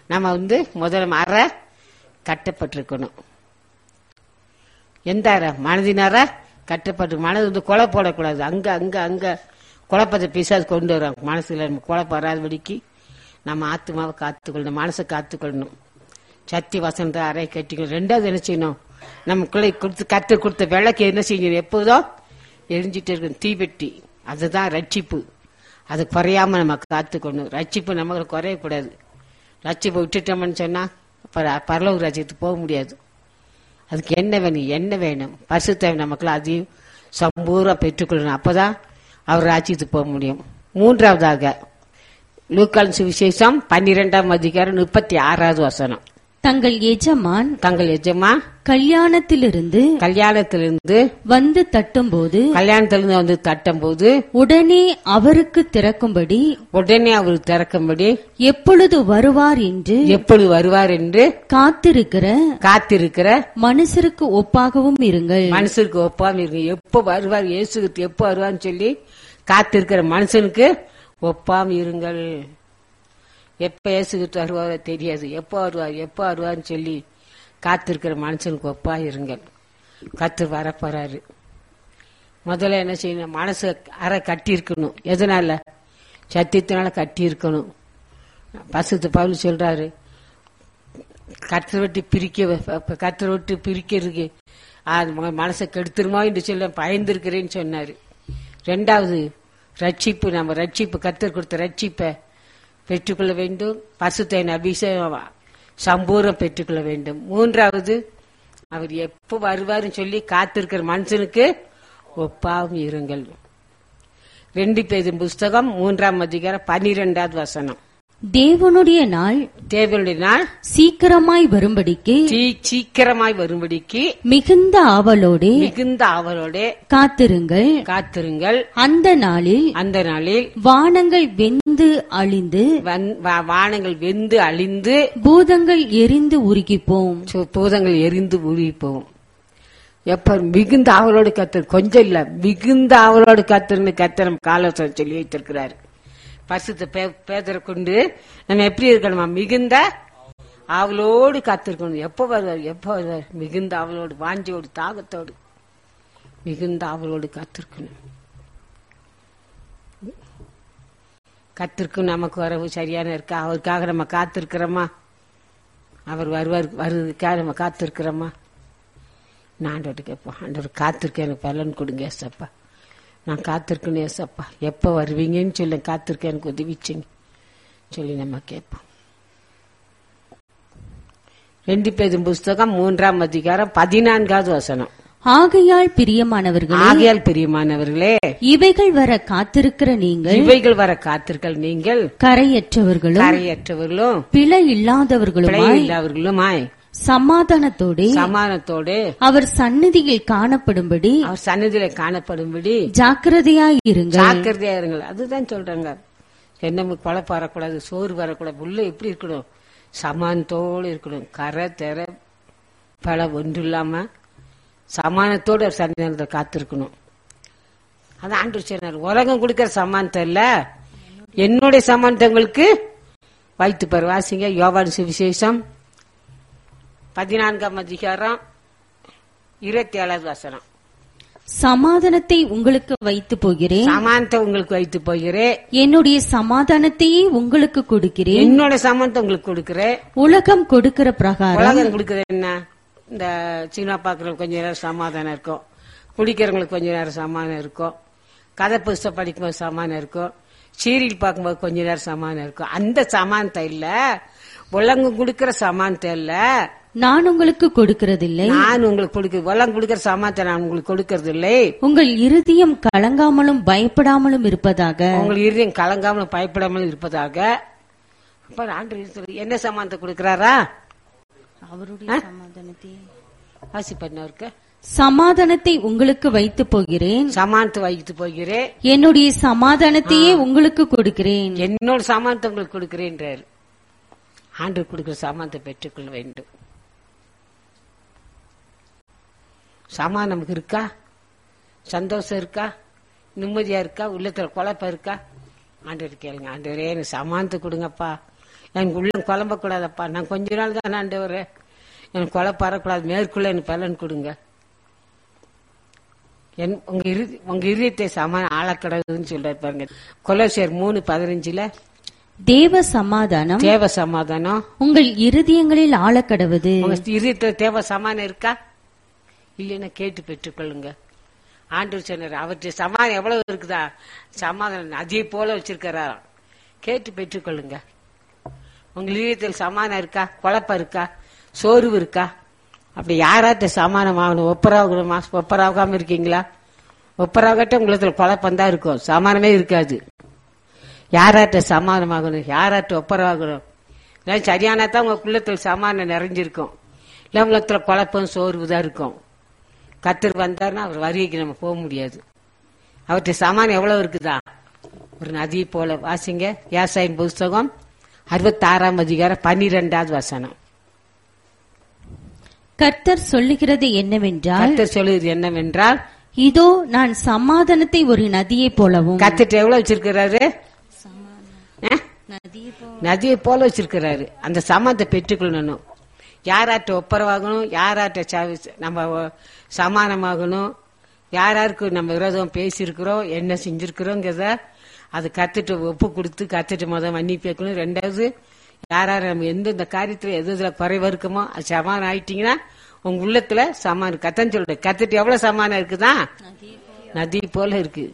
நம்ம வந்து முதல்ல அறை கட்டப்பட்டிருக்கணும் எந்த அறை மனதினார கட்டப்பட்டு மனது வந்து கொலை போடக்கூடாது அங்க அங்க அங்க குழப்பத்தை பிசாசு கொண்டு வரும் மனசுல நம்ம குழப்பம் வராதபடிக்கு நம்ம ஆத்மாவை காத்துக்கொள்ளணும் மனசை காத்துக்கொள்ளணும் சத்தி வசந்த அறை கட்டிக்கணும் ரெண்டாவது என்ன செய்யணும் நமக்குள்ள கொடுத்து கத்து கொடுத்த விளக்கு என்ன செய்யணும் எப்போதும் எரிஞ்சிட்டு இருக்கணும் தீபெட்டி அதுதான் ரட்சிப்பு அது குறையாம நம்ம காத்துக்கணும் ரட்சிப்பு நமக்கு குறையக்கூடாது ரட்சிப்பை விட்டுட்டோம்னு சொன்னா பர- பரலோக ராஜ்யத்துக்கு போக முடியாது அதுக்கு என்ன வேணும் என்ன வேணும் பரிசுத்த நமக்குள்ள அதையும் சம்பூரா பெற்றுக்கொள்ளணும் அப்பதான் அவர் ராஜ்யத்துக்கு போக முடியும் மூன்றாவதாக லூக்கான் சுவிசேஷம் பன்னிரெண்டாம் அதிகாரம் முப்பத்தி ஆறாவது வசனம் தங்கள் எஜமான் தங்கள் எஜமா கல்யாணத்திலிருந்து கல்யாணத்திலிருந்து வந்து தட்டும்போது கல்யாணத்திலிருந்து வந்து தட்டும்போது உடனே அவருக்கு திறக்கும்படி உடனே அவர் திறக்கும்படி எப்பொழுது வருவார் என்று எப்பொழுது வருவார் என்று காத்திருக்கிற காத்திருக்கிற மனுஷருக்கு ஒப்பாகவும் இருங்கள் மனுஷனுக்கு ஒப்பாம இருக்கு எப்போ வருவார் இயேசுக்கு எப்போ வருவார்னு சொல்லி காத்திருக்கிற மனுஷனுக்கு ஒப்பாம இருங்கள் எப்ப இயேசுகிட்டு வருவாரோ தெரியாது எப்போ வருவார் எப்போ வருவார்னு சொல்லி காத்திருக்கிற மனுஷனுக்கு ஒப்பா இருங்கள் கத்து வரப்போறாரு முதல்ல என்ன செய்யணும் மனசு அறை கட்டி இருக்கணும் எதனால சத்தியத்தினால கட்டி இருக்கணும் பசுத்து பவுல் சொல்றாரு கத்தரை விட்டு பிரிக்க கத்தரை விட்டு பிரிக்கிறதுக்கு அது ம- மனசை கெடுத்துருமோ என்று சொல்ல பயந்திருக்கிறேன்னு சொன்னாரு ரெண்டாவது ரட்சிப்பு நம்ம ரட்சிப்பு கத்தர் கொடுத்த ரட்சிப்பை பெற்றுக்கொள்ள வேண்டும் பசுத்தையின் அபிஷேகம் சம்பூரம் பெற்றுக்கொள்ள வேண்டும் மூன்றாவது அவர் எப்போ வருவாருன்னு சொல்லி காத்திருக்கிற மனுஷனுக்கு ஒப்பாவும் இருங்கள் ரெண்டு பேரும் புஸ்தகம் மூன்றாம் அதிகாரம் பன்னிரெண்டாவது வசனம் தேவனுடைய நாள் தேவனுடைய நாள் சீக்கிரமாய் வரும்படிக்கு சீ- சீக்கிரமாய் வரும்படிக்கு மிகுந்த ஆவலோடே மிகுந்த அவரோட காத்திருங்கள் காத்திருங்கள் அந்த நாளில் அந்த நாளில் வானங்கள் வெந்து அழிந்து வந்- வா- வானங்கள் வெந்து அழிந்து பூதங்கள் எரிந்து உருகிப்போம் சு- பூதங்கள் எரிந்து உருகி போகும் எப்ப மிகுந்த ஆவலோடு கத்தர் கொஞ்சம் இல்ல மிகுந்த ஆவலோடு கத்தர்னு கத்தர் நம்ம காலோசனை சொல்லி வைத்திருக்கிறாரு பசுத்த பேதரை கொண்டு நம்ம எப்படி இருக்கணுமா மிகுந்த ஆவலோடு காத்திருக்கணும் எப்ப வருவார் எப்ப வருவார் மிகுந்த ஆவலோடு வாஞ்சியோடு தாகத்தோடு மிகுந்த ஆவலோடு காத்திருக்கணும் கத்திருக்கும் நமக்கு வரவு சரியான இருக்கா அவருக்காக நம்ம காத்திருக்கிறோமா அவர் வருவார் வருவதற்காக நம்ம காத்திருக்கிறோமா நான் ஆண்டவர்கிட்ட கேட்போம் ஆண்டவர் காத்திருக்கேன் எனக்கு பலன் கொடுங்க ஏசப்பா நான் காத்திருக்கணும் ஏசப்பா எப்போ வருவீங்கன்னு சொல்லி காத்திருக்கேன் எனக்கு உதவிச்சிங்க சொல்லி நம்ம கேட்போம் ரெண்டு பேரும் புஸ்தகம் மூன்றாம் அதிகாரம் பதினான்காவது வசனம் ஆகையால் பிரியமானவர்களே ஆகையால் பிரியமானவர்களே இவைகள் வர காத்திருக்கிற நீங்கள் இவைகள் வர காத்திருக்கள் நீங்கள் கரையற்றவர்களும் கரையற்றவர்களும் பிழை இல்லாதவர்களுமாய் பிழையில்லாதவர்களுமாய் சமாதானத்தோடே சமானத்தோடு அவர் சந்நிதியில் காணப்படும்படி அவர் சன்னதியில காணப்படும்படி ஜாக்கிரதையாய் இருங்கள் ஜாக்கிரதையா இருங்கள் அதுதான் சொல்றாங்க என்ன குழப்ப வரக்கூடாது சோறு வரக்கூடாது உள்ள எப்படி இருக்கணும் சமானத்தோடு இருக்கணும் கரை தெர பல ஒன்று இல்லாம சமானத்தோடு ஒரு சன்னிதானத்தை காத்திருக்கணும் அதான் ஆண்டு சொன்னார் உலகம் கொடுக்கிற சமானத்தை இல்ல என்னுடைய சமானத்தை உங்களுக்கு வைத்து பாரு வாசிங்க யோவான் சுவிசேஷம் பதினான்காம் அதிகாரம் இருபத்தி ஏழாவது வசனம் சமாதானத்தை உங்களுக்கு வைத்து போகிறேன் சமானத்தை உங்களுக்கு வைத்து போகிறேன் என்னுடைய சமாதானத்தையே உங்களுக்கு கொடுக்கிறேன் என்னோட சமானத்தை உங்களுக்கு கொடுக்கிறேன் உலகம் கொடுக்கிற பிரகாரம் உலகம் கொடுக்குறது என்ன இந்த சினிமா பாக்குறவங்க கொஞ்ச நேரம் சமாதானம் இருக்கும் குடிக்கிறவங்களுக்கு கொஞ்ச நேரம் சமாதானம் இருக்கும் கதை புஸ்தகம் படிக்கும்போது சமாதானம் இருக்கும் சீரியல் பார்க்கும்போது கொஞ்ச நேரம் சமாதானம் இருக்கும் அந்த சமானத்தை இல்ல உலகம் கொடுக்கிற சமானத்தை இல்ல நான் உங்களுக்கு கொடுக்கிறதில்லை நான் உங்களுக்கு கொடுக்க உலகம் கொடுக்கிற சமானத்தை நான் உங்களுக்கு கொடுக்கறது இல்லை உங்கள் இருதயம் கலங்காமலும் பயப்படாமலும் இருப்பதாக உங்கள் இருதயம் கலங்காமல் பயப்படாமல் இருப்பதாக அப்ப ஆண்டு சொல்றாரு, என்ன சமானத்தை கொடுக்கிறாரா அவருடைய சமாதானத்தை வாசி பண்ணவருக்கு சமாதானத்தை உங்களுக்கு வைத்து போகிறேன் சமானத்தை வைத்து போகிறேன் என்னுடைய சமாதானத்தையே உங்களுக்கு கொடுக்கிறேன் என்னோட சாமானத்தை உங்களுக்கு கொடுக்கிறேன்றார் ஆண்டு கொடுக்கிற சாமானத்தை பெற்றுக்கொள்ள வேண்டும் சாமான் நமக்கு இருக்கா சந்தோஷம் இருக்கா நிம்மதியா இருக்கா உள்ளத்துல குழப்பம் இருக்கா ஆண்டவர் கேளுங்க ஆண்டவரே எனக்கு சமானத்தை கொடுங்கப்பா எனக்கு உள்ள குழம்பக்கூடாதப்பா நான் கொஞ்ச நாள் தான் ஆண்டவரே எனக்கு கொலை பரக்கூடாது மேற்குள்ள எனக்கு பலன் கொடுங்க என் உங்க இரு உங்க இதயத்தை சமான ஆளக்கடவுன்னு சொல்றாரு பாருங்க கொலோசியர் மூணு பதினஞ்சுல தேவ சமாதானம் தேவ சமாதானம் உங்கள் இருதயங்களில் ஆழக்கடவது உங்க இதயத்துல தேவ சமாதானம் இருக்கா இல்லைன்னா கேட்டு பெற்றுக்கொள்ளுங்க ஆண்டவர் சொன்னார் அவற்றை சமாதானம் எவ்வளவு இருக்குதா சமாதானம் நதியை போல வச்சிருக்கிறாராம் கேட்டு பெற்றுக்கொள்ளுங்க உங்க இதயத்தில் சமாதானம் இருக்கா குழப்பம் இருக்கா சோர்வு இருக்கா அப்படி யாராட்ட சமாதானம் ஆகணும் ஒப்பராகணுமா ஒப்பராகாம இருக்கீங்களா ஒப்பராகட்ட உங்களுக்கு குழப்பம் தான் இருக்கும் சமாதானமே இருக்காது யாராட்ட சமாதானமாகணும் யாராட்ட ஒப்பராகணும் இல்லை சரியானா தான் உங்க குள்ளத்தில் சமாதானம் நிறைஞ்சிருக்கும் இல்லை உள்ளத்துல குழப்பம் சோர்வு தான் இருக்கும் கத்தர் வந்தாருன்னா அவர் வருகைக்கு நம்ம போக முடியாது அவர்கிட்ட சமானம் எவ்வளவு இருக்குதா ஒரு நதி போல வாசிங்க வியாசாயின் புஸ்தகம் அறுபத்தாறாம் அதிகாரம் பன்னிரெண்டாவது வசனம் கர்த்தர் சொல்லுகிறது என்னவென்றால் கத்தர் சொல்லுது என்னவென்றால் இதோ நான் சமாதானத்தை ஒரு நதியைப் போலவும் கத்திட்டு எவ்வளவு வச்சிருக்கிறாரு ஆ? நதியை நதியை போல வச்சிருக்கிறாரு அந்த சமாதத்தை பெற்றுக்கொள்ளணும் யாராட்ட ஒப்பரவாகணும் யாராட்ட ச- நம்ம ஒ- சமானமாகணும் யாராருக்கு நம்ம விரோதம் பேசியிருக்கிறோம் என்ன செஞ்சிருக்கிறோங்கிறத அது கத்துட்டு ஒப்பு கொடுத்து கத்துட்டு முத மன்னிப்பு கேட்கணும் ரெண்டாவது யார் யார் நம்ம எந்தெந்த காரியத்துல எது எதுல குறைவா இருக்குமோ அது சமானம் ஆயிட்டீங்கன்னா உங்க உள்ளத்துல சமானம் கத்தன்னு சொல்லிட்டு கத்துட்டு எவ்வளவு சமானம் இருக்குதா நதி போல இருக்கு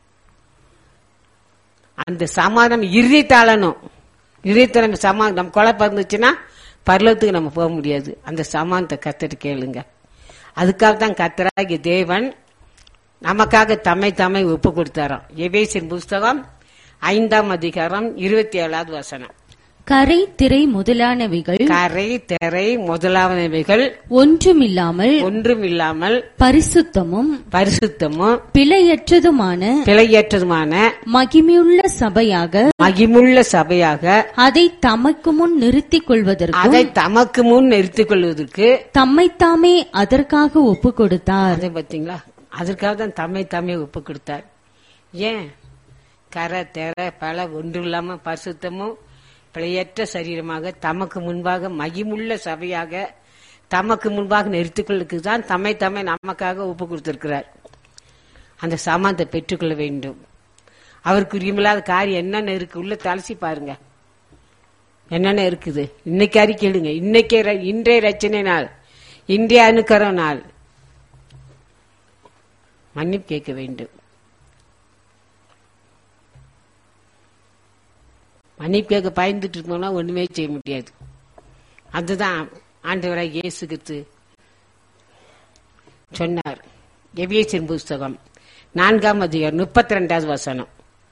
அந்த சமாதானம் இறுதித்தாளணும் இறுதித்த நம்ம சமா நம்ம குழப்பம் இருந்துச்சுன்னா பரலத்துக்கு நம்ம போக முடியாது அந்த சமானத்தை கத்துட்டு கேளுங்க அதுக்காக தான் கத்தராகி தேவன் நமக்காக தம்மை தம்மை ஒப்பு கொடுத்தாராம் எபேசின் புஸ்தகம் ஐந்தாம் அதிகாரம் இருபத்தி ஏழாவது வசனம் கரை திரை முதலானவைகள் கரை திரை முதலாவனவைகள் ஒன்றுமில்லாமல் ஒன்றும் இல்லாமல் பரிசுத்தமும் பரிசுத்தமும் பிழையற்றதுமான பிழையற்றதுமான மகிமையுள்ள சபையாக மகிமுள்ள சபையாக அதை தமக்கு முன் நிறுத்திக் கொள்வதற்கும் அதை தமக்கு முன் நிறுத்திக் கொள்வதற்கு தம்மைத்தாமே அதற்காக ஒப்பு கொடுத்தார் அதை பாத்தீங்களா அதற்காக தான் தம்மை தம்மை ஒப்பு கொடுத்தார் ஏன் கரை தெர பல ஒன்று இல்லாம பரிசுத்தமும் பிழையற்ற சரீரமாக தமக்கு முன்பாக மகிமுள்ள சபையாக தமக்கு முன்பாக நிறுத்திக்கொள்ளுக்கு தான் தம்மை தம்மை நமக்காக ஒப்பு கொடுத்திருக்கிறார் அந்த சமானத்தை பெற்றுக்கொள்ள வேண்டும் அவருக்கு உரிமில்லாத காரியம் என்னென்ன இருக்கு உள்ள தலசி பாருங்க என்னென்ன இருக்குது இன்னைக்கு அறிக்கையிடுங்க இன்னைக்கே ர- இன்றைய ரச்சனை நாள் இன்றைய அனுக்கர நாள் மன்னிப்பு கேட்க வேண்டும் மன்னிப்பு கேட்க பயந்துட்டு இருக்கோம்னா ஒண்ணுமே செய்ய முடியாது அதுதான் ஆண்டவராக இயேசு கிறிஸ்து சொன்னார் எபியேசின் புஸ்தகம் நான்காம் அதிகாரம் முப்பத்தி ரெண்டாவது வசனம்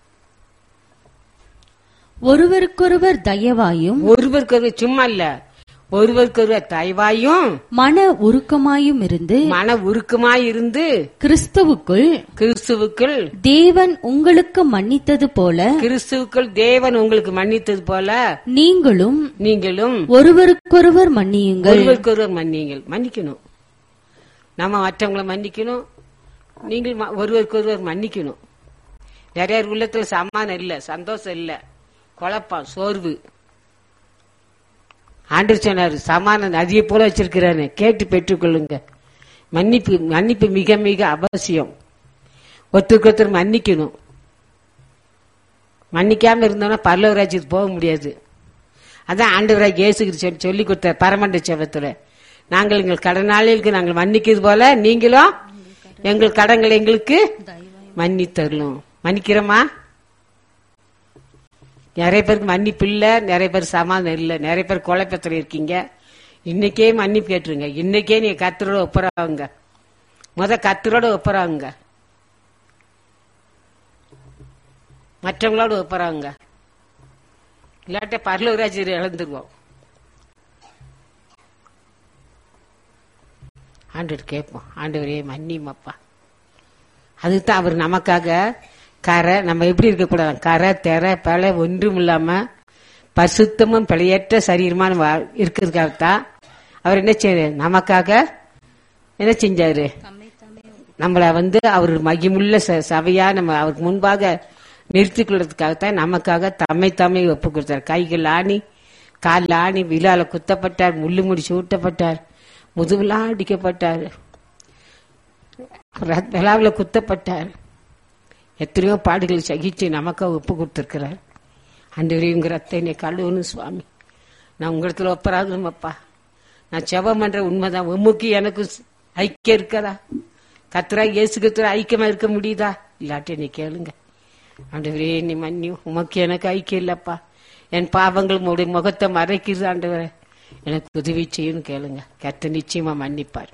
ஒருவருக்கொருவர் தயவாயும் ஒருவருக்கு சும்மா இல்ல ஒருவருக்கொருவர் தயவாயும் மன உருக்கமாயும் இருந்து மன உருக்கமாய் இருந்து கிறிஸ்துவுக்குள் கிறிஸ்துவுக்குள் தேவன் உங்களுக்கு மன்னித்தது போல கிறிஸ்துவுக்குள் தேவன் உங்களுக்கு மன்னித்தது போல நீங்களும் நீங்களும் ஒருவருக்கொருவர் மன்னியுங்கள் ஒருவருக்கொருவர் மன்னியுங்கள் மன்னிக்கணும் நம்ம மற்றவங்களை மன்னிக்கணும் நீங்கள் ம- ஒருவருக்கொருவர் மன்னிக்கணும் நிறைய பேர் உள்ளத்துல சமானம் இல்ல சந்தோஷம் இல்ல குழப்பம் சோர்வு ஆண்டவர் சொன்னாரு சமானம் நதியை போல வச்சிருக்கிறாரு கேட்டு பெற்றுக்கொள்ளுங்க மன்னிப்பு மன்னிப்பு மிக மிக அவசியம் ஒருத்தருக்கு ஒருத்தர் மன்னிக்கணும் மன்னிக்காம இருந்தோம்னா பரலவராஜ்யத்துக்கு போக முடியாது அதான் ஆண்டவராக இயேசு கிறிஸ்து சொல்லி கொடுத்த பரமண்ட செவத்துல நாங்கள் எங்கள் கடனாளிகளுக்கு நாங்கள் மன்னிக்கிறது போல நீங்களும் எங்கள் கடன்களை எங்களுக்கு மன்னித்தரலும் மன்னிக்கிறோமா நிறைய பேருக்கு மன்னிப்பு இல்ல நிறைய பேர் சமாதானம் இல்ல நிறைய பேர் குழப்பத்துல இருக்கீங்க இன்னைக்கே மன்னிப்பு கேட்டுருங்க இன்னைக்கே நீங்க கத்தரோட ஒப்புறாங்க முத கத்தரோட ஒப்புறாங்க மற்றவங்களோட ஒப்புறாங்க இல்லாட்ட பரலூராஜர் இழந்துருவோம் ஆண்டவர் கேட்போம் ஆண்டவரே மன்னிமப்பா அதுதான் அவர் நமக்காக கரை நம்ம எப்படி இருக்கக்கூடாது கரை தெரை பல ஒன்றும் இல்லாம பரிசுத்தமும் பிழையற்ற சரீரமா நம்ம இருக்கிறதுக்காகத்தான் அவர் என்ன செய்யறாரு நமக்காக என்ன செஞ்சாரு நம்மள வந்து அவர் மகிமுள்ள ச- சபையா நம்ம அவருக்கு முன்பாக நிறுத்திக் கொள்றதுக்காகத்தான் நமக்காக தம்மை தம்மை ஒப்பு கொடுத்தார் கைகள் ஆணி காலில் ஆணி விழால குத்தப்பட்டார் முள்ளு முடிச்சு ஊட்டப்பட்டார் முதுகுலாம் அடிக்கப்பட்டார் ரத்- விழாவில் குத்தப்பட்டார் எத்தனையோ பாடுகள் சகிச்சு நமக்காக ஒப்பு கொடுத்துருக்கிறார் அன்று உங்க ரத்த என்னை கழுவணும் சுவாமி நான் உங்களிடத்துல ஒப்பராகணும் அப்பா நான் செபம் பண்ற உண்மைதான் உமக்கு எனக்கு ஐக்கியம் இருக்கதா கத்துரா இயேசு கத்துரா ஐக்கியமா இருக்க முடியுதா இல்லாட்டி நீ கேளுங்க ஆண்டவரே நீ மன்னி உமக்கு எனக்கு ஐக்கியம் இல்லப்பா என் பாவங்கள் உடைய முகத்தை மறைக்கிறது ஆண்டவரே எனக்கு உதவி செய்யணும் கேளுங்க கத்த நிச்சயமா மன்னிப்பார்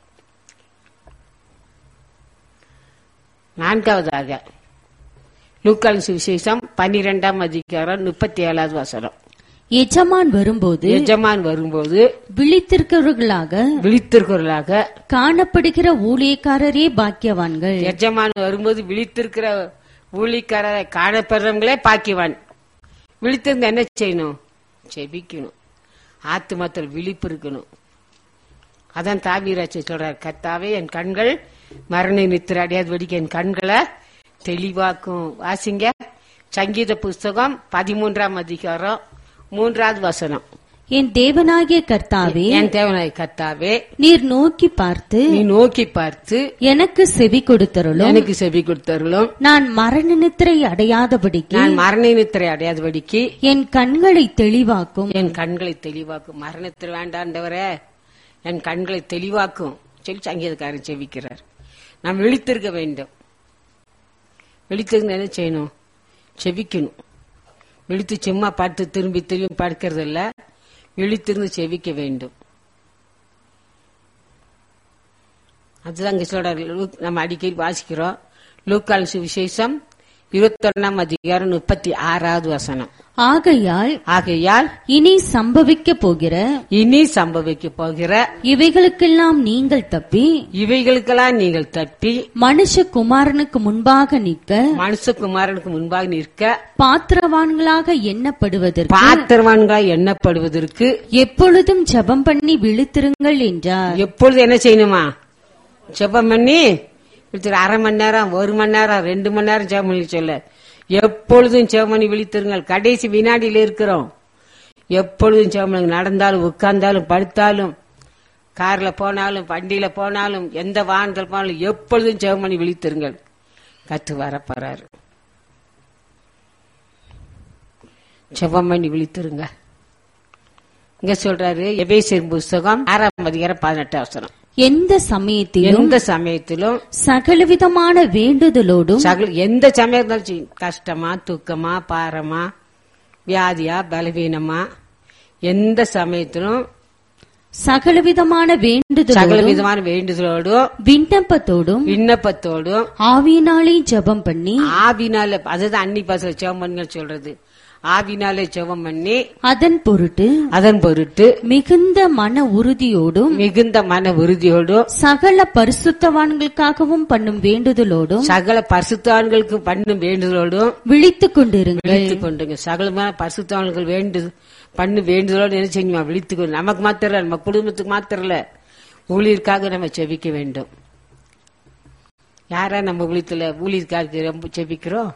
நான்காவதாக லூக்கான் சுவிசேஷம் பன்னிரெண்டாம் அதிகாரம் முப்பத்தி ஏழாவது வசனம் எஜமான் வரும்போது எஜமான் வரும்போது விழித்திருக்கிறவர்களாக விழித்திருக்கிறவர்களாக காணப்படுகிற ஊழியக்காரரே பாக்கியவான்கள் எஜமான் வரும்போது விழித்திருக்கிற ஊழிக்காரரை காணப்படுறவங்களே பாக்கிவான் விழித்திருந்த என்ன செய்யணும் செபிக்கணும் ஆத்துமத்தில் விழிப்பு இருக்கணும் அதான் தாவீராட்சி சொல்றார் கத்தாவே என் கண்கள் மரண நித்திர அடையாதபடிக்கு என் கண்களை தெளிவாக்கும் வாசிங்க சங்கீத புஸ்தகம் பதிமூன்றாம் அதிகாரம் மூன்றாவது வசனம் என் தேவனாகிய கர்த்தாவே என் தேவனாய் கத்தாவே நீர் நோக்கி பார்த்து நீ நோக்கி பார்த்து எனக்கு செவி கொடுத்தருளும் எனக்கு செவி கொடுத்தருளும் நான் மரண நித்திரை அடையாதபடிக்கு நான் மரண நித்திரை அடையாதபடிக்கு என் கண்களை தெளிவாக்கும் என் கண்களை தெளிவாக்கும் மரணத்தில் வேண்டாண்டவரே என் கண்களை தெளிவாக்கும் சொல்லி சங்கீதக்காரன் செவிக்கிறார் நாம் விழித்திருக்க வேண்டும் விழித்திருந்து என்ன செய்யணும் செவிக்கணும் விழித்து சும்மா பார்த்து திரும்பி திரும்பி பார்க்கறது இல்ல விழித்திருந்து செவிக்க வேண்டும் அதுதான் இங்க சொல்றாரு லூக்- நம்ம அடிக்கடி வாசிக்கிறோம் லூக்கால் சுவிசேஷம் இருபத்தொன்னாம் அதிகாரம் முப்பத்தி ஆறாவது வசனம் ஆகையால் ஆகையால் இனி சம்பவிக்க போகிற இனி சம்பவிக்க போகிற இவைகளுக்கெல்லாம் நீங்கள் தப்பி இவைகளுக்கெல்லாம் நீங்கள் தப்பி மனுஷகுமாரனுக்கு முன்பாக நிற்க மனுஷகுமாரனுக்கு முன்பாக நிற்க பாத்திரவான்களாக எண்ணப்படுவதற்கு பாத்திரவான்களாய் எண்ணப்படுவதற்கு எப்பொழுதும் ஜெபம் பண்ணி விழித்திருங்கள் என்றார் எப்பொழுது என்ன செய்யணுமா ஜெபம் பண்ணி விழித்திரு அரை மணி நேரம் ஒரு மணி நேரம் ரெண்டு மணி நேரம் ஜெபம் பண்ணி சொல்ல எப்பொழுதும் ஜெபம் பண்ணி விழித்திருங்கள் கடைசி வினாடியில இருக்கிறோம் எப்பொழுதும் ஜெபம் பண்ணுங்க நடந்தாலும் உட்கார்ந்தாலும் படுத்தாலும் கார்ல போனாலும் வண்டியில போனாலும் எந்த வாகனத்தில் போனாலும் எப்பொழுதும் ஜெபம் பண்ணி விழித்திருங்கள் கத்து வரப்போறாரு ஜெபம் பண்ணி விழித்திருங்க இங்க சொல்றாரு எபேசியர் புஸ்தகம் ஆறாம் அதிகாரம் பதினெட்டு அவசரம் எந்த சமயத்திலும் எந்த சமயத்திலும் சகலவிதமான வேண்டுதலோடும் சகல எந்த சமயம் இருந்தாலும் சரி, கஷ்டமா துக்கமா பாரமா வியாதியா பலவீனமா எந்த சமயத்திலும் சகலவிதமான சகல வேண்டுதலோடும் விதமான வேண்டுதலோடும் விண்ணப்பத்தோடும் விண்ணப்பத்தோடும் ஆவியினாலே ஜெபம் பண்ணி ஆவினால அதுதான் அன்னி பாசல செவம் பண்ணுங்க சொல்றது ஆவினாலே செவம் பண்ணி அதன் பொருட்டு அதன் பொருட்டு மிகுந்த மன உறுதியோடும் மிகுந்த மன உறுதியோடும் சகல பரிசுத்தவான்களுக்காகவும் பண்ணும் வேண்டுதலோடும் சகல பரிசுத்தான்களுக்கு பண்ணும் வேண்டுதலோடும் விழித்துக் கொண்டிருங்கள் விழித்துக் கொண்டுங்க சகலமான பரிசுத்தவான்கள் வேண்டு பண்ணு வேண்டுதலோடு என்ன செய்யுமா விழித்துக் கொண்டு நமக்கு மாத்திரம் இல்ல, நம்ம குடும்பத்துக்கு மாத்திரம் இல்ல ஊழியருக்காக நம்ம செபிக்க வேண்டும் யாரா நம்ம ஊழியத்துல ஊழியருக்காக ரொம்ப செபிக்கிறோம்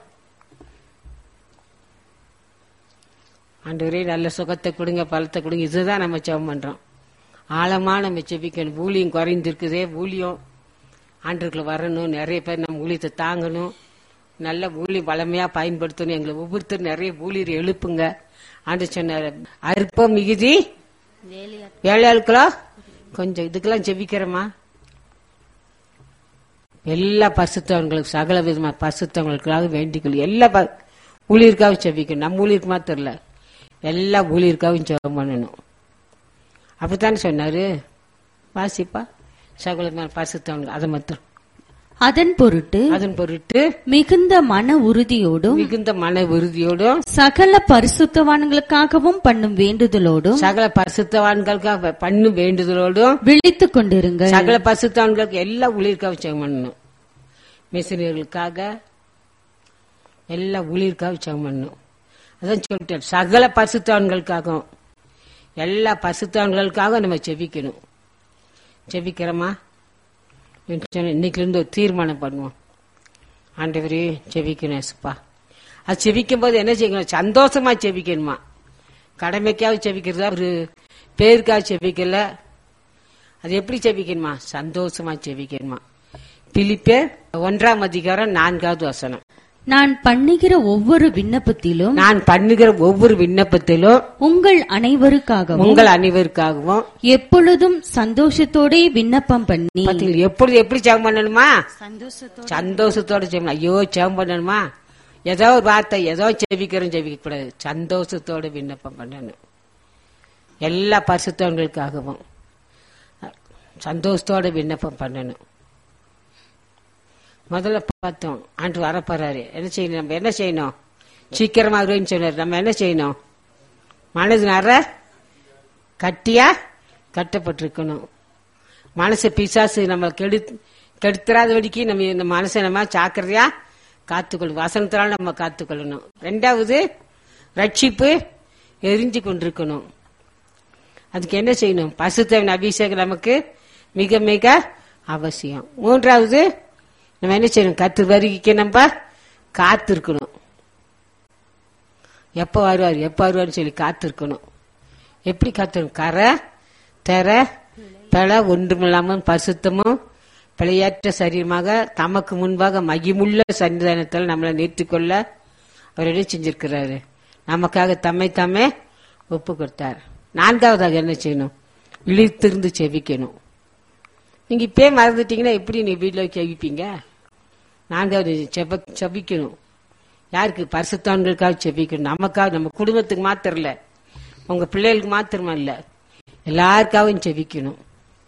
ஆண்டவரே நல்ல சுகத்தை கொடுங்க பலத்தை கொடுங்க இதுதான் நம்ம ஜெபம் பண்றோம் ஆழமா நம்ம செபிக்கணும் ஊழியம் குறைந்திருக்குதே ஊழியம் ஆண்டுக்குள்ள வரணும் நிறைய பேர் நம்ம ஊழியத்தை தாங்கணும் நல்ல ஊழி வளமையா பயன்படுத்தணும் எங்களை ஒவ்வொருத்தர் நிறைய ஊழியர் எழுப்புங்க ஆண்டு சொன்னார் அற்பம் மிகுதி வேலையாட்களோ கொஞ்சம் இதுக்கெல்லாம் ஜெபிக்கிறோமா எல்லா பரிசுத்தவங்களுக்கு சகல விதமா பரிசுத்தவங்களுக்காக வேண்டிக்கொள்ளும் எல்லா ப- ஊழியருக்காகவும் செபிக்கணும் நம்ம ஊழியருக்கு மாத்திரம் இல்ல எல்லா ஊழியருக்காகவும் ஜெபம் பண்ணணும் அப்படித்தானே சொன்னாரு வாசிப்பா சகல பரிசுத்தவங்க அதை மாத்திரம் அதன் பொருட்டு அதன் பொருட்டு மிகுந்த மன உறுதியோடும் மிகுந்த மன உறுதியோடும் சகல பரிசுத்தவான்களுக்காகவும் பண்ணும் வேண்டுதலோடும் சகல பரிசுத்தவான்களுக்காக பண்ணும் வேண்டுதலோடும் விழித்துக் கொண்டிருங்கள் சகல பரிசுத்தவான்களுக்கு எல்லா ஊழியருக்காக ஜெபம் பண்ணணும் மிஷினர்களுக்காக எல்லா ஊழியருக்காக ஜெபம் பண்ணணும் அதான் சொல்லிட்டேன் சகல பரிசுத்தவான்களுக்காகவும் எல்லா பரிசுத்தவான்களுக்காக நம்ம செபிக்கணும் செபிக்கிறோமா இன்னைக்கு இருந்து ஒரு தீர்மானம் பண்ணுவோம் ஆண்டவரே செபிக்கணும் ஏசுப்பா அது செபிக்கும் போது என்ன செய்யணும் சந்தோஷமா செபிக்கணுமா கடமைக்காக செபிக்கிறதா ஒரு பேருக்காக செபிக்கல அது எப்படி செபிக்கணுமா சந்தோஷமா செபிக்கணுமா பிலிப்பே ஒன்றாம் அதிகாரம் நான்காவது வசனம் நான் பண்ணுகிற ஒவ்வொரு விண்ணப்பத்திலும் நான் பண்ணுகிற ஒவ்வொரு விண்ணப்பத்திலும் உங்கள் அனைவருக்காகவும் உங்கள் அனைவருக்காகவும் எப்பொழுதும் சந்தோஷத்தோடே விண்ணப்பம் பண்ணி பாத்தீங்களா எப்பொழுது எப்படி ஜெபம் பண்ணணுமா சந்தோஷத்தோட சந்தோஷத்தோட ஜெபம் ஐயோ ஜெபம் பண்ணணுமா ஏதோ ஒரு வார்த்தை ஏதோ ஜெபிக்கிறோம் ஜெபிக்க கூடாது சந்தோஷத்தோட விண்ணப்பம் பண்ணணும் எல்லா பரிசுத்தவங்களுக்காகவும் சந்தோஷத்தோட விண்ணப்பம் பண்ணணும் முதல்ல பார்த்தோம் ஆண்டு வரப்போறாரு என்ன செய்யணும் நம்ம என்ன செய்யணும் சீக்கிரமா வருவேன்னு சொன்னார் நம்ம என்ன செய்யணும் மனது நற கட்டியா கட்டப்பட்டிருக்கணும் மனசு பிசாசு நம்ம கெடு கெடுத்துறாதபடிக்கு நம்ம இந்த மனசை நம்ம ஜாக்கிரதையா காத்துக்கொள்ளும் வசனத்தினால நம்ம காத்துக்கொள்ளணும் ரெண்டாவது ரட்சிப்பு எரிஞ்சு கொண்டிருக்கணும் அதுக்கு என்ன செய்யணும் பசுத்தவன் அபிஷேகம் நமக்கு மிக மிக அவசியம் மூன்றாவது நம்ம என்ன செய்யணும் கத்து வருகைக்கு நம்ம காத்திருக்கணும் எப்ப வருவார் எப்ப வருவார்னு சொல்லி காத்திருக்கணும் எப்படி காத்திருக்கணும் கரை தெர பல ஒன்றுமில்லாமல் பரிசுத்தமும் பிழையற்ற சரீரமாக தமக்கு முன்பாக மகிமுள்ள சன்னிதானத்தில் நம்மளை நிறுத்திக்கொள்ள அவர் என்ன செஞ்சிருக்கிறாரு நமக்காக தம்மை தாமே ஒப்பு கொடுத்தார் நான்காவதாக என்ன செய்யணும் இழுத்திருந்து செவிக்கணும் நீங்க இப்பயே மறந்துட்டீங்கன்னா எப்படி நீ வீட்டில் செவிப்பீங்க நான்காவது செப செபிக்கணும் யாருக்கு பரிசுத்தவன்களுக்காக செபிக்கணும் நமக்காக நம்ம குடும்பத்துக்கு மாத்திரம் இல்ல உங்க பிள்ளைகளுக்கு மாத்திரமா இல்ல எல்லாருக்காகவும் செபிக்கணும்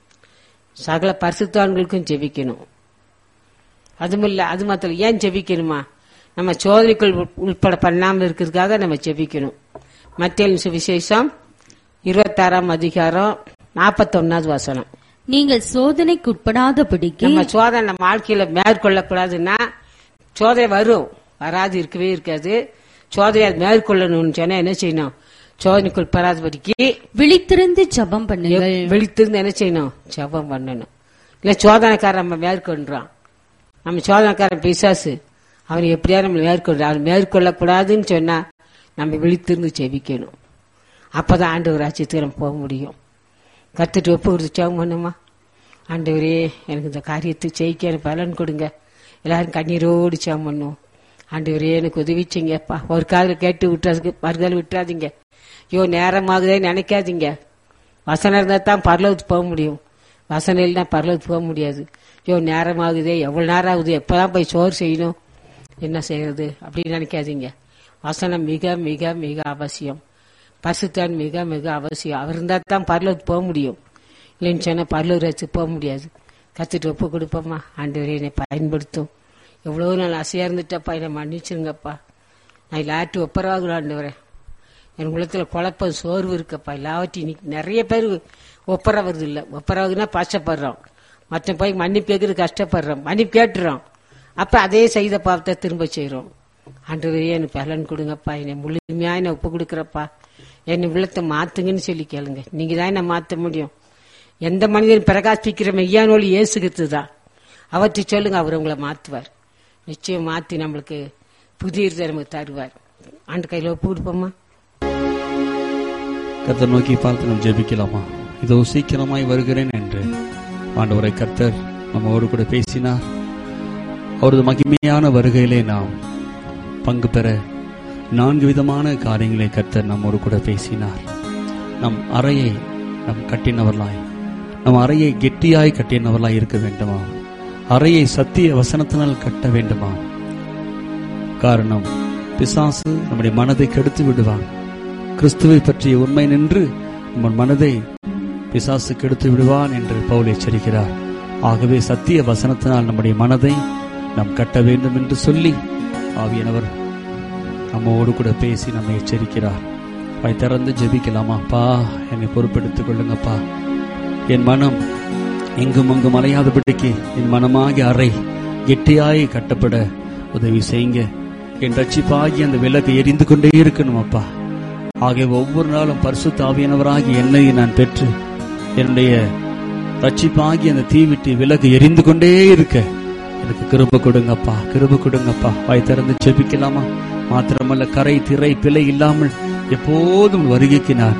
சகல பரிசுத்தவான்களுக்கும் ஜெபிக்கணும் அதுவும் இல்ல அது மாத்திரம் ஏன் ஜெபிக்கணுமா நம்ம சோதனைக்குள் உட்- உட்பட பண்ணாமல் இருக்கிறதுக்காக நம்ம ஜெபிக்கணும் மத்திய சுவிசேஷம் இருபத்தாறாம் அதிகாரம் நாற்பத்தொன்னாவது வசனம் நீங்கள் சோதனைக்குட்படாதபடிக்கு நம்ம சோதனை நம்ம வாழ்க்கையில மேற்கொள்ளக்கூடாதுன்னா சோதனை வரும் வராது இருக்கவே இருக்காது சோதனை அது மேற்கொள்ளணும்னு சொன்னா என்ன செய்யணும் சோதனைக்குள் பெறாதபடிக்கு விழித்திருந்து ஜெபம் பண்ணுங்கள் விழித்திருந்து என்ன செய்யணும் ஜெபம் பண்ணணும் இல்ல சோதனைக்காரன் நம்ம மேற்கொள்றான் நம்ம சோதனைக்காரன் பிசாசு அவன் எப்படியா நம்ம மேற்கொள்றான் அவன் மேற்கொள்ளக்கூடாதுன்னு சொன்னா நம்ம விழித்திருந்து ஜெபிக்கணும் அப்பதான் ஆண்டவர் ராஜ்யத்துக்கு நம்ம போக முடியும் கத்துட்டு ஒப்பு கொடுத்து ஜெபம் பண்ணுமா ஆண்டவரே எனக்கு இந்த காரியத்தை ஜெயிக்க எனக்கு பலன் கொடுங்க எல்லாரும் கண்ணீரோடு ஜெபம் பண்ணுவோம் ஆண்டவரே எனக்கு உதவி செய்யுங்கப்பா ஒரு காதில் கேட்டு விட்டுறதுக்கு மறுகால் விட்டுறாதீங்க ஐயோ நேரமாகுதே நினைக்காதீங்க வசனம் இருந்தால் தான் பரலோகத்துக்கு போக முடியும் வசனம் இல்லைன்னா பரலோகத்துக்கு போக முடியாது ஐயோ நேரமாகுதே எவ்வளோ நேரம் ஆகுது எப்போதான் போய் சோறு செய்யணும் என்ன செய்யறது அப்படின்னு நினைக்காதீங்க வசனம் மிக மிக மிக அவசியம் பரிசுத்தான் மிக மிக அவசியம் அவர் இருந்தால் தான் பரலோகத்துக்கு போக முடியும் இல்லைன்னு சொன்னால் பரலூர் வச்சு போக முடியாது கத்துட்டு ஒப்பு கொடுப்போம்மா ஆண்டவரே என்னை பயன்படுத்தும் எவ்வளோ நாள் அசையா இருந்துட்டப்பா என்னை மன்னிச்சிருங்கப்பா நான் எல்லாட்டும் ஒப்பரவாக ஆண்டவரேன் என் உள்ளத்தில் குழப்பம் சோர்வு இருக்கப்பா எல்லாவற்றையும் இன்னைக்கு நிறைய பேர் ஒப்பர வருது இல்லை ஒப்பரவுனா பாசப்படுறோம் மற்ற போய் மன்னிப்பு கேட்கறது கஷ்டப்படுறோம் மன்னிப்பு கேட்டுறோம் அப்ப அதே செய்த பாவத்தை திரும்ப செய்றோம் ஆண்டவரே எனக்கு பலன் கொடுங்கப்பா என்னை முழுமையா என்னை ஒப்பு கொடுக்குறப்பா என்னை உள்ளத்தை மாத்துங்கன்னு சொல்லி கேளுங்க நீங்க தான் என்ன மாத்த முடியும் எந்த மனிதன் பிரகாசிக்கிற மெய்யான ஒளி இயேசுகிறது தான் அவற்றை சொல்லுங்க அவர் உங்களை மாத்துவார் நிச்சயம் மாத்தி நம்மளுக்கு புதிய இருதை நமக்கு தருவார் ஆண்டு கையில ஒப்பு கொடுப்போமா கர்த்தர் நோக்கி பார்த்து நாம் ஜெபிக்கலாமா இதோ சீக்கிரமாய் வருகிறேன் என்று ஆண்டவரை கர்த்தர் நம்மோடு கூட பேசினார் அவரது மகிமையான வருகையிலே நாம் பங்கு பெற நான்கு விதமான காரியங்களை கர்த்தர் நம்மோடு கூட பேசினார் நம் அறையை நம் கட்டினவர்களாய் நம் அறையை கெட்டியாய் கட்டினவர்களாய் இருக்க வேண்டுமா அறையை சத்திய வசனத்தினால் கட்ட வேண்டுமா காரணம் பிசாசு நம்முடைய மனதை கெடுத்து விடுவான் கிறிஸ்துவை பற்றிய உண்மை நின்று நம்ம மனதை பிசாசு கெடுத்து விடுவான் என்று பவுல் எச்சரிக்கிறார் ஆகவே சத்திய வசனத்தினால் நம்முடைய மனதை நாம் கட்ட வேண்டும் என்று சொல்லி ஆவியானவர் நம்மோடு கூட பேசி நம்மை எச்சரிக்கிறார் வாய் திறந்து ஜெபிக்கலாமா அப்பா என்னை பொறுப்பெடுத்துக் கொள்ளுங்கப்பா என் மனம் எங்கும் அங்கும் அலையாதபடிக்கு என் மனமாகிய அறை கெட்டியாய் கட்டப்பட உதவி செய்யுங்க என் ரட்சிப்பாகி அந்த விளக்கு எரிந்து கொண்டே இருக்கணும் அப்பா ஆகிய ஒவ்வொரு நாளும் பரிசுத்த ஆவியானவராகி என்னை நான் பெற்று என்னுடைய ரட்சிப்பாகி அந்த தீவிட்டு விலகு எரிந்து கொண்டே இருக்க எனக்கு கிருப கொடுங்கப்பா கிருப கொடுங்கப்பா வாய் திறந்து செபிக்கலாமா மாத்திரமல்ல கரை திரை பிழை இல்லாமல் எப்போதும் வருகைக்கு நான்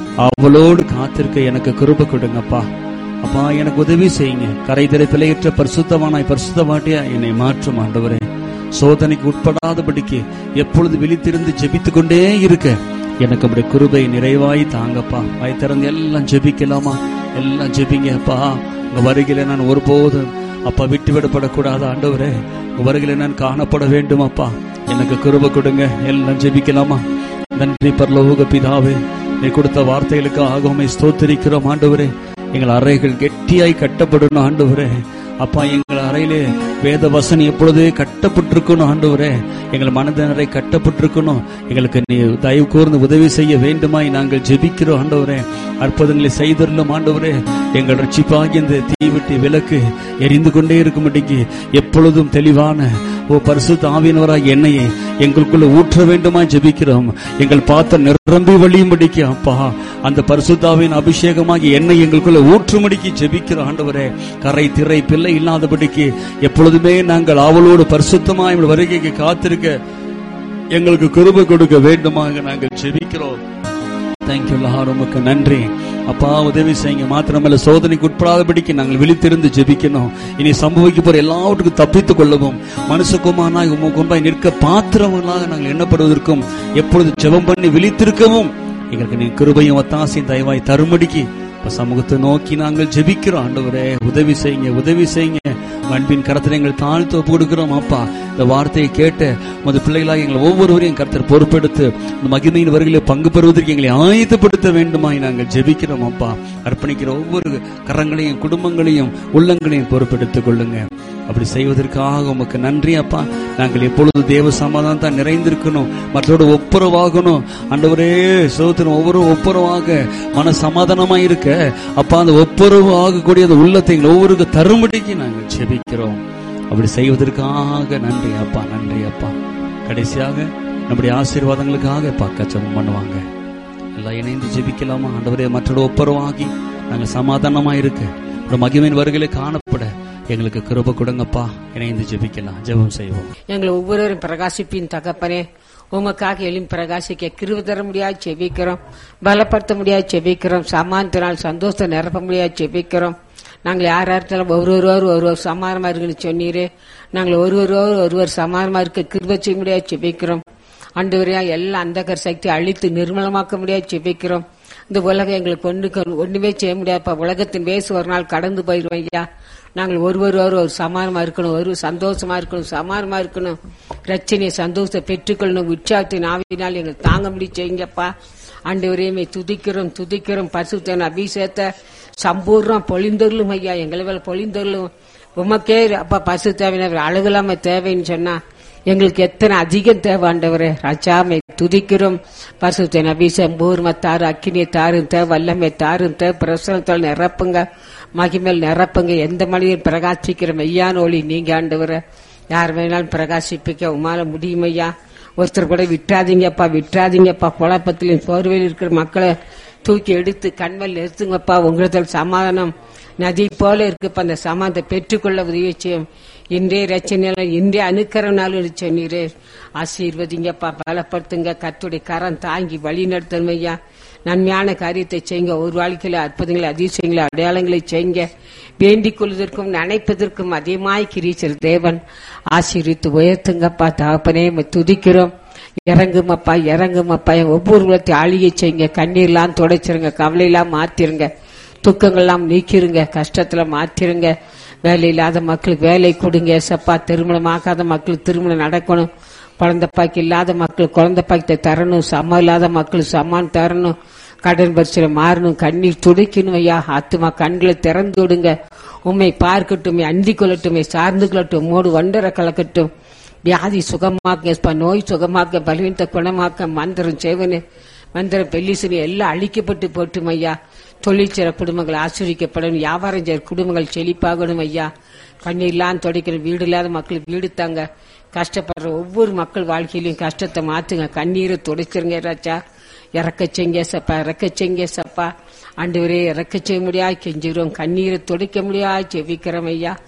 அவளோடு காத்திருக்க எனக்கு கிருப கொடுங்கப்பா அப்பா எனக்கு உதவி செய்யுங்க கரை திரை பிழையற்ற பரிசுத்தமானாய் பரிசுத்தமாட்டியா என்னை மாற்றும் ஆண்டவரே சோதனைக்கு உட்படாதபடிக்கு எப்பொழுது விழித்திருந்து ஜெபித்துக் கொண்டே இருக்க எனக்கு அப்படி கிருபை நிறைவாய் தாங்கப்பா வாய் திறந்து எல்லாம் ஜெபிக்கலாமா எல்லாம் ஜெபிங்க அப்பா உங்க வருகையில நான் ஒருபோதும் அப்பா விட்டு விடப்படக்கூடாது ஆண்டவரே உங்க வருகையில நான் காணப்பட வேண்டும் அப்பா எனக்கு கிருபை கொடுங்க எல்லாம் ஜெபிக்கலாமா நன்றி பரலோக பிதாவே நீ கொடுத்த வார்த்தைகளுக்கு ஆகவுமே ஸ்தோத்திரிக்கிறோம் ஆண்டவரே எங்கள் அறைகள் கெட்டியாய் கட்டப்படணும் ஆண்டவரே அப்பா எங்கள் அறையிலே வேத வசனி எப்பொழுது கட்டப்பட்டிருக்கணும் ஆண்டவரே எங்கள் மனதினரை கட்டப்பட்டிருக்கணும் எங்களுக்கு நீ தயவு கூர்ந்து உதவி செய்ய வேண்டுமாய் நாங்கள் ஜெபிக்கிறோம் ஆண்டவரே அற்புதங்களை செய்திருந்தோம் ஆண்டவரே எங்கள் ரட்சிப்பாகி இந்த தீவிட்டி விளக்கு எரிந்து கொண்டே இருக்கும்படிக்கு எப்பொழுதும் தெளிவான ஓ பரிசுத்த ஆவியினவராக எண்ணெயை எங்களுக்குள்ள ஊற்ற வேண்டுமா ஜெபிக்கிறோம் எங்கள் பாத்திரம் நிரம்பி வழியும்படிக்கு அப்பா அந்த பரிசுத்தாவின் அபிஷேகமாகி எண்ணெய் எங்களுக்குள்ள ஊற்றும்படிக்கு ஜெபிக்கிறோம் ஆண்டவரே கரை திரை பிள்ளை இல்லாதபடிக்கு எப்பொழுதுமே நாங்கள் ஆவலோடு பரிசுத்தமாய் உம்முடைய வருகைக்கு காத்திருக்க எங்களுக்கு கிருபை கொடுக்க வேண்டுமாக நாங்கள் ஜெபிக்கிறோம் தேங்க்யூ லார் உமக்கு நன்றி அப்பா உதவி செய்யுங்க மாத்திரமல்ல சோதனைக்கு உட்படாதபடிக்கு நாங்கள் விழித்திருந்து ஜெபிக்கணும் இனி சம்பவிக்க போற எல்லாவற்றுக்கும் தப்பித்துக் கொள்ளவும் மனுஷகுமானாய் உமக்கு முன்பாய் நிற்க பாத்திரங்களாக நாங்கள் எண்ணப்படுவதற்கும் எப்பொழுது ஜெபம் பண்ணி விழித்திருக்கவும் எங்களுக்கு நீ கிருபையும் ஒத்தாசையும் தயவாய் தரும்படிக்கு இப்ப சமூகத்தை நோக்கி நாங்கள் ஜெபிக்கிறோம் ஆண்டவரே உதவி செய்யுங்க உதவி செய்யுங்க அன்பின் கரத்தில் எங்கள் தாழ்த்து ஒப்பு கொடுக்கிறோம் அப்பா இந்த வார்த்தையை கேட்ட உமது பிள்ளைகளாக எங்களை ஒவ்வொருவரையும் கருத்தர் பொறுப்பெடுத்து இந்த மகிமையின் வருகையில பங்கு பெறுவதற்கு எங்களை ஆயத்தப்படுத்த வேண்டுமாய் நாங்கள் ஜெபிக்கிறோம் அப்பா அர்ப்பணிக்கிற ஒவ்வொரு கரங்களையும் குடும்பங்களையும் உள்ளங்களையும் பொறுப்பெடுத்துக் கொள்ளுங்க அப்படி செய்வதற்காக உமக்கு நன்றி அப்பா நாங்கள் எப்பொழுது தேவ சமாதானம் தான் நிறைந்திருக்கணும் மற்றோடு ஒப்புரவாகணும் ஆண்டவரே சோத்திரம் ஒவ்வொரு ஒப்புரவாக மன சமாதானமா இருக்க அப்பா அந்த ஒப்புரவு ஆகக்கூடிய அந்த உள்ளத்தை எங்கள் ஒவ்வொருக்கு தரும்படிக்கு நாங்கள் ஜெபிக்கிறோம் அப்படி செய்வதற்காக நன்றி அப்பா நன்றி அப்பா கடைசியாக நம்முடைய ஆசீர்வாதங்களுக்காக பார்க்க ஜெபம் பண்ணுவாங்க எல்லாம் இணைந்து ஜெபிக்கலாமா ஆண்டவரே மற்றோட ஒப்புரவாகி நாங்கள் சமாதானமா இருக்க ஒரு மகிமையின் வருகையில காணப்பட எங்களுக்கு கிருப கொடுங்கப்பா இணைந்து ஜெபிக்கலாம் ஜெபம் செய்வோம் எங்களை ஒவ்வொருவரும் பிரகாசிப்பின் தகப்பனே உமக்காக எழும் பிரகாசிக்க கிருப தர முடியாது செபிக்கிறோம் பலப்படுத்த முடியாது செபிக்கிறோம் சமானத்தினால் சந்தோஷத்தை நிரப்ப முடியாது செபிக்கிறோம் நாங்கள் யார் யார்த்தாலும் ஒருவரோர் ஒருவர் சமானமா இருக்குன்னு சொன்னீரே நாங்கள் ஒருவரோர் ஒருவர் சமானமா இருக்க கிருப செய்ய முடியாது செபிக்கிறோம் ஆண்டவரையா எல்லா அந்தகர் சக்தி அழித்து நிர்மலமாக்க முடியாது செபிக்கிறோம் இந்த உலகம் எங்களுக்கு ஒண்ணு ஒண்ணுமே செய்ய முடியாதுப்பா உலகத்தின் வேசு ஒரு நாள் கடந்து போயிடுவோம் ஐயா நாங்கள் ஒருவரோடு ஒரு சமானமா இருக்கணும் ஒரு சந்தோஷமா இருக்கணும் சமானமா இருக்கணும் ரச்சனையை சந்தோஷத்தை பெற்றுக்கொள்ளணும் உற்சாகத்தின் ஆவியினால் எங்களுக்கு தாங்க முடியும் செய்யுங்கப்பா ஆண்டவரையுமே துதிக்கிறோம் துதிக்கிறோம் பசுத்தன் அபிஷேகத்தை சம்பூர்ணம் பொழிந்தொருளும் ஐயா எங்களை மேல பொழிந்தொருளும் உமக்கே அப்பா பசு தேவையான அழகுலாம தேவைன்னு சொன்னா எங்களுக்கு எத்தனை அதிகம் தேவை ஆண்டவரே ராஜாமை துதிக்கிறோம் பரிசுத்தன் அபிஷேகம் பூர்ம தாரு அக்கினியை தாரும் தேவை வல்லமை தாரும் தேவை பிரசனத்தால் நிரப்புங்க மகிமேல் நிரப்புங்க எந்த மனிதன் பிரகாசிக்கிற மெய்யான ஒளி நீங்க ஆண்டவரை யார் வேணாலும் பிரகாசிப்பிக்க உமால முடியும் ஐயா ஒருத்தர் கூட விட்டுறாதீங்கப்பா விட்டுறாதீங்கப்பா குழப்பத்திலும் சோர்வையில் இருக்கிற மக்களை தூக்கி எடுத்து கண்மல் நிறுத்துங்கப்பா உங்களிடத்தில் சமாதானம் நதி போல இருக்குப்பா அந்த சமாதானத்தை பெற்றுக்கொள்ள உதவி செய்யும் இன்றைய ரச்சனையில இன்றைய அணுக்கரனாலும் சொன்னீரே ஆசீர்வதிங்கப்பா பலப்படுத்துங்க கத்துடைய கரம் தாங்கி வழி நடத்தணும் ஐயா நன்மையான காரியத்தை செய்யுங்க ஒரு வாழ்க்கையில அற்புதங்களை அதிசயங்களை அடையாளங்களை செய்யுங்க வேண்டிக் கொள்வதற்கும் நினைப்பதற்கும் அதிகமாய் கிரீச்சர் தேவன் ஆசீர்வித்து உயர்த்துங்கப்பா தகப்பனே உம்மை துதிக்கிறோம் இறங்குமப்பா இறங்குமப்பா என் ஒவ்வொரு குலத்தை ஆளியை செய்யுங்க கண்ணீர்லாம் துடைச்சிருங்க கவலையெல்லாம் மாத்திருங்க துக்கங்கள்லாம் நீக்கிருங்க கஷ்டத்துல மாத்திருங்க வேலை இல்லாத மக்களுக்கு வேலை கொடுங்க ஏசப்பா திருமணமாகாத மக்களுக்கு திருமணம் நடக்கணும் குழந்தை பாக்கி இல்லாத மக்கள் குழந்தை பாக்கத்தை தரணும் சமம் இல்லாத மக்களுக்கு சமான் தரணும் கடன் பரிசையில மாறணும் கண்ணீர் துடைக்கணும் ஐயா ஆத்துமா கண்களை திறந்து விடுங்க உண்மை பார்க்கட்டும் அந்தி கொள்ளட்டும் சார்ந்து கொள்ளட்டும் மூடு வண்டரை கலக்கட்டும் வியாதி சுகமாக்க நோய் சுகமாக்க பலவீனத்தை குணமாக்க மந்திரம் செய்வனு மந்திரம் பெல்லிசனி எல்லாம் அழிக்கப்பட்டு போட்டும் ஐயா தொழில் செய்கிற குடும்பங்கள் ஆசிரியக்கப்படணும் வியாபாரம் செய்கிற குடும்பங்கள் செழிப்பாகணும் ஐயா கண்ணீர்லாம் துடைக்கிற வீடு இல்லாத மக்களுக்கு வீடு தாங்க கஷ்டப்படுற ஒவ்வொரு மக்கள் வாழ்க்கையிலையும் கஷ்டத்தை மாத்துங்க கண்ணீரை துடைச்சிருங்க ராஜா இறக்க செய்ங்க சப்பா இறக்க செய்ங்க சப்பா ஆண்டவரே இறக்க செய்ய முடியாது கெஞ்சுகிறோம் கண்ணீரை துடைக்க முடியாது செவிக்கிறோம் ஐயா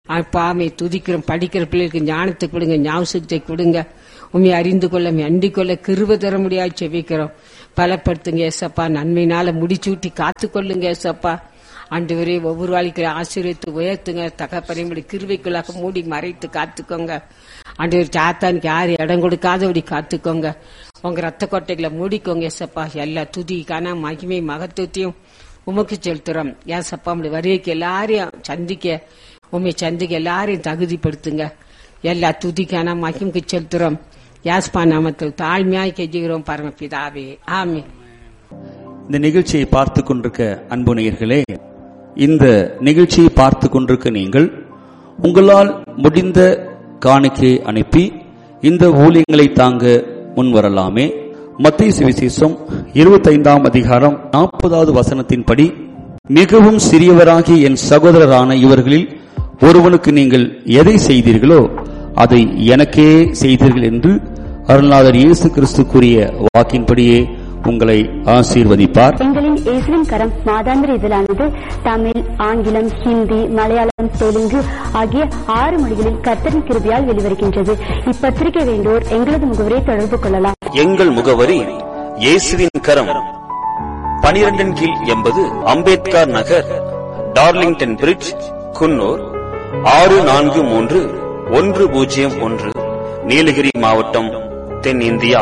பாமை துதிக்கிறோம் படிக்கிற பிள்ளைகளுக்கு ஞானத்தை கொடுங்க ஞாபகத்தை கொடுங்க உண்மை அறிந்து கொள்ள உம்மை அண்டிக் கொள்ள கிருப தர முடியாது செபிக்கிறோம் பலப்படுத்துங்க ஏசப்பா நன்மையினால முடிச்சூட்டி காத்துக்கொள்ளுங்க ஏசப்பா ஆண்டவரே ஒவ்வொரு வாழ்க்கையை ஆசீர்வித்து உயர்த்துங்க தகப்பனையுடைய கிருவைக்குள்ளாக மூடி மறைத்து காத்துக்கோங்க ஆண்டவர் சாத்தானுக்கு யார் இடம் கொடுக்காதபடி காத்துக்கோங்க உங்க ரத்த கொட்டைகளை மூடிக்கோங்க ஏசப்பா எல்லா துதி கன மகிமை மகத்துவத்தையும் உமக்கு செலுத்துறோம் ஏசப்பா உங்களுடைய வருகைக்கு எல்லாரையும் சந்திக்க உண்மை சந்திக்க எல்லாரையும் தகுதிப்படுத்துங்க எல்லா துதிக்கான மகிமுக்கு செலுத்துறோம் யாஸ்பா நாமத்தில் தாழ்மையாய் கெஞ்சுகிறோம் பரமபிதாவே ஆமே இந்த நிகழ்ச்சியை பார்த்து கொண்டிருக்க அன்பு நேயர்களே இந்த நிகழ்ச்சியை பார்த்து கொண்டிருக்க நீங்கள் உங்களால் முடிந்த காணிக்கையை அனுப்பி இந்த ஊழியங்களை தாங்க முன்வரலாமே மத்திய சுவிசேஷம் இருபத்தைந்தாம் அதிகாரம் நாற்பதாவது வசனத்தின்படி மிகவும் சிறியவராகிய என் சகோதரரான இவர்களில் ஒருவனுக்கு நீங்கள் எதை செய்தீர்களோ அதை எனக்கே செய்தீர்கள் என்று அருள்நாதர் இயேசு கிறிஸ்து கூறிய வாக்கின்படியே உங்களை ஆசீர்வதிப்பார் எங்களின் இயேசுவின் கரம் மாதாந்திர இதழானது தமிழ் ஆங்கிலம் ஹிந்தி மலையாளம் தெலுங்கு ஆகிய ஆறு மொழிகளில் கர்த்தரின் கிருபையால் வெளிவருகின்றது இப்பத்திரிகை வேண்டோர் எங்களது முகவரை தொடர்பு கொள்ளலாம் எங்கள் முகவரி இயேசுவின் கரம் பனிரெண்டின் கீழ் எண்பது அம்பேத்கர் நகர் டார்லிங்டன் பிரிட்ஜ் குன்னூர் ஆறு நான்கு மூன்று ஒன்று பூஜ்ஜியம் ஒன்று நீலகிரி மாவட்டம் தென்னிந்தியா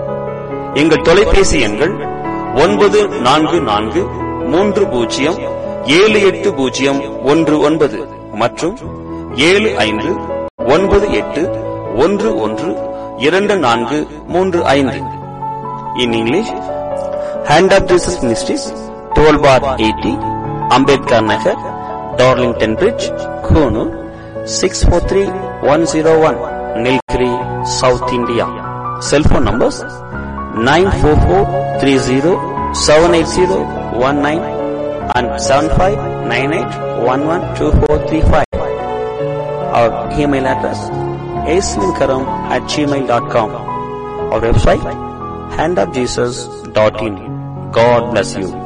எங்கள் தொலைபேசி எண்கள் ஒன்பது நான்கு நான்கு மூன்று பூஜ்ஜியம் ஏழு எட்டு பூஜ்ஜியம் ஒன்று ஒன்பது மற்றும் ஏழு ஐந்து ஒன்பது எட்டு ஒன்று ஒன்று இரண்டு நான்கு மூன்று ஐந்து in English hand of Jesus ministries twelve bar eighty Ambedkar Nagar Darlington bridge Coonoor six four three one zero one Nilgiri south India cellphone numbers nine four four three zero seven eight zero one nine and seven five nine eight one one two four three five our email address asminkaram at gmail.com our website handofjesus.in god bless you